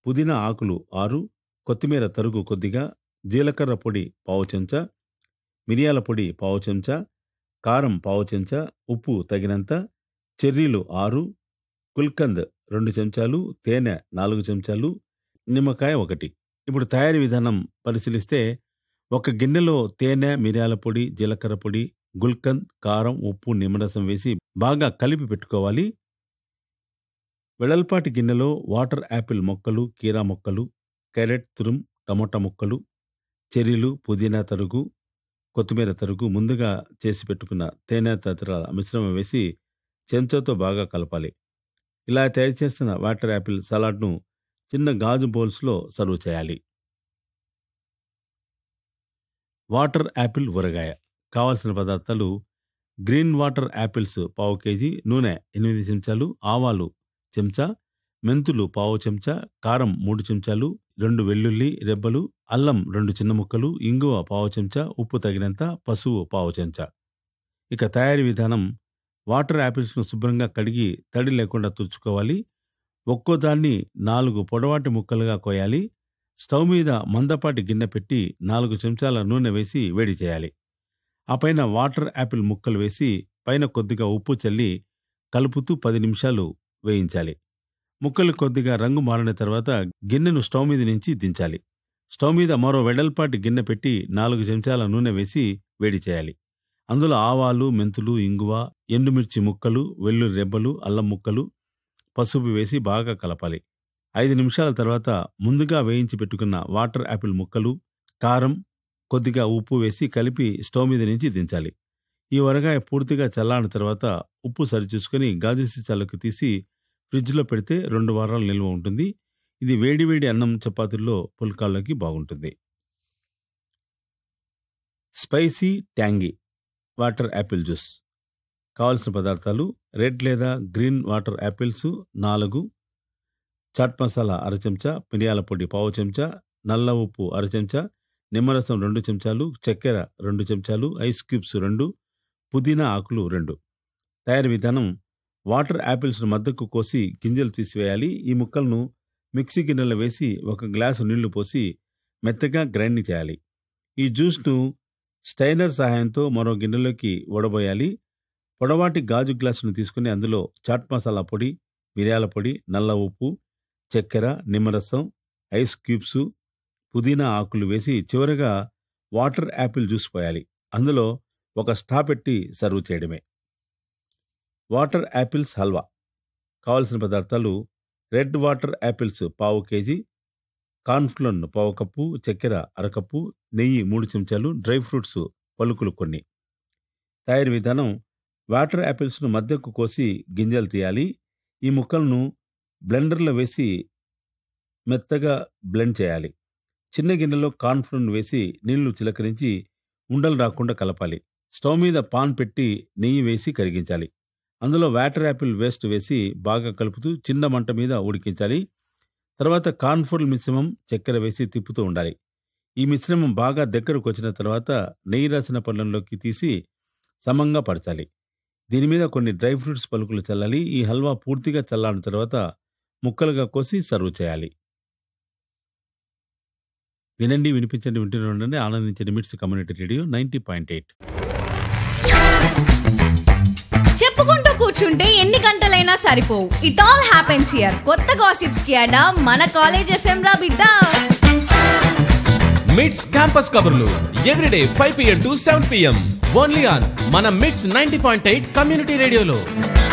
పుదీనా ఆకులు ఆరు కొత్తిమీర తరుగు కొద్దిగా జీలకర్ర పొడి పావు చెంచా మిరియాల పొడి పావు చెంచా కారం పావు చెంచా ఉప్పు తగినంత చెర్రీలు ఆరు కుల్కంద్ రెండు చెంచాలు తేనె నాలుగు చెంచాలు నిమ్మకాయ ఒకటి ఇప్పుడు తయారీ విధానం పరిశీలిస్తే ఒక గిన్నెలో తేనె మిరియాల పొడి జీలకర్ర పొడి గుల్కంద్ కారం ఉప్పు నిమ్మరసం వేసి బాగా కలిపి పెట్టుకోవాలి వెడల్పాటి గిన్నెలో వాటర్ యాపిల్ మొక్కలు కీరా మొక్కలు క్యారెట్ తురుం టమోటా ముక్కలు చెర్రీలు పుదీనా తరుగు కొత్తిమీర తరుగు ముందుగా చేసి పెట్టుకున్న తేనె తదితర మిశ్రమం వేసి చెంచాతో బాగా కలపాలి ఇలా తయారు చేసిన వాటర్ యాపిల్ సలాడ్ను చిన్న గాజు బౌల్స్లో సర్వ్ చేయాలి వాటర్ యాపిల్ ఊరగాయ కావలసిన పదార్థాలు గ్రీన్ వాటర్ యాపిల్స్ పావు కేజీ నూనె ఎనిమిది చెంచాలు ఆవాలు చెంచా మెంతులు పావు చెంచా కారం మూడు చెంచాలు రెండు వెల్లుల్లి రెబ్బలు అల్లం రెండు చిన్న ముక్కలు ఇంగువ పావు చెంచా ఉప్పు తగినంత పసుపు పావు చెంచా ఇక తయారీ విధానం వాటర్ యాపిల్స్ను శుభ్రంగా కడిగి తడి లేకుండా తుడుచుకోవాలి ఒక్కో దాన్ని నాలుగు పొడవాటి ముక్కలుగా కోయాలి స్టవ్ మీద మందపాటి గిన్నె పెట్టి నాలుగు చెంచాల నూనె వేసి వేడి చేయాలి ఆ పైన వాటర్ యాపిల్ ముక్కలు వేసి పైన కొద్దిగా ఉప్పు చల్లి కలుపుతూ పది నిమిషాలు వేయించాలి ముక్కలు కొద్దిగా రంగు మారిన తర్వాత గిన్నెను స్టవ్ మీద నుంచి దించాలి స్టవ్ మీద మరో వెడల్పాటి గిన్నె పెట్టి నాలుగు చెంచాల నూనె వేసి వేడి చేయాలి అందులో ఆవాలు మెంతులు ఇంగువ ఎండుమిర్చి ముక్కలు వెల్లుల్లి రెబ్బలు అల్లం ముక్కలు పసుపు వేసి బాగా కలపాలి ఐదు నిమిషాల తర్వాత ముందుగా వేయించి పెట్టుకున్న వాటర్ యాపిల్ ముక్కలు కారం కొద్దిగా ఉప్పు వేసి కలిపి స్టవ్ మీద నుంచి దించాలి ఈ వరగాయ పూర్తిగా చల్లారిన తర్వాత ఉప్పు సరిచూసుకొని గాజు సీసాలకు తీసి ఫ్రిడ్జ్లో పెడితే రెండు వారాలు నిల్వ ఉంటుంది ఇది వేడివేడి అన్నం చపాతీల్లో పుల్కాల్లోకి బాగుంటుంది spicy tangy water apple juice కావలసిన పదార్థాలు రెడ్ లేదా గ్రీన్ వాటర్ యాపిల్స్ నాలుగు చాట్ మసాలా అర చెంచా మిరియాల పొడి పావు చెంచా నల్ల ఉప్పు అర చెంచా నిమ్మరసం రెండు చెంచాలు చక్కెర రెండు చెంచాలు ఐస్ క్యూబ్స్ రెండు పుదీనా ఆకులు రెండు తయారీ విధానం వాటర్ యాపిల్స్ను మద్దకు కోసి గింజలు తీసివేయాలి ఈ ముక్కలను మిక్సీ గిన్నెలో వేసి ఒక గ్లాసు నీళ్లు పోసి మెత్తగా గ్రైండ్ చేయాలి ఈ జ్యూస్ను స్టైనర్ సహాయంతో మరో గిన్నెలోకి వడబోయాలి పొడవాటి గాజు గ్లాసును తీసుకుని అందులో చాట్ మసాలా పొడి మిరియాల పొడి నల్ల ఉప్పు చక్కెర నిమ్మరసం ఐస్ క్యూబ్స్ పుదీనా ఆకులు వేసి చివరగా వాటర్ యాపిల్ జ్యూస్ పోయాలి అందులో ఒక స్టా పెట్టి సర్వ్ చేయడమే వాటర్ యాపిల్స్ హల్వా కావలసిన పదార్థాలు రెడ్ వాటర్ యాపిల్స్ పావు కేజీ కార్న్ఫ్లోన్ పావు కప్పు చక్కెర అరకప్పు నెయ్యి మూడు చెంచాలు డ్రై ఫ్రూట్స్ పలుకులు కొన్ని తయారీ విధానం వాటర్ యాపిల్స్ను మధ్యకు కోసి గింజలు తీయాలి ఈ ముక్కలను బ్లెండర్లో వేసి మెత్తగా బ్లెండ్ చేయాలి చిన్న గిన్నెలో కార్న్ఫ్లోన్ వేసి నీళ్లు చిలకరించి ఉండలు రాకుండా కలపాలి స్టవ్ మీద పాన్ పెట్టి నెయ్యి వేసి కరిగించాలి అందులో వాటర్ యాపిల్ వేస్ట్ వేసి బాగా కలుపుతూ చిన్న మంట మీద ఉడికించాలి తర్వాత కార్న్ఫ్లోర్ మిశ్రమం చక్కెర వేసి తిప్పుతూ ఉండాలి ఈ మిశ్రమం బాగా దగ్గరకు వచ్చిన తర్వాత నెయ్యి రాసిన పళ్ళంలోకి తీసి సమంగా పరచాలి దీని మీద కొన్ని డ్రై ఫ్రూట్స్ పలుకులు చల్లాలి ఈ హల్వా పూర్తిగా చల్లారిన తర్వాత ముక్కలుగా కోసి సర్వ్ చేయాలి వినండి వినిపించండి వింటూనే ఉండండి ఆనందించండి MITS community radio ninety point eight చెప్పుకుంటూ కూర్చుంటే ఎన్ని గంటలైనా సరిపోవు ఇట్ ఆల్ హ్యాపెన్స్ హియర్ కొత్త గాసిప్స్ కి అడా మన కాలేజ్ ఎఫ్ఎం రా బిడ్డ మిడ్స్ క్యాంపస్ కబుర్లు everyday five PM to seven PM only on మన MITS ninety point eight community రేడియోలో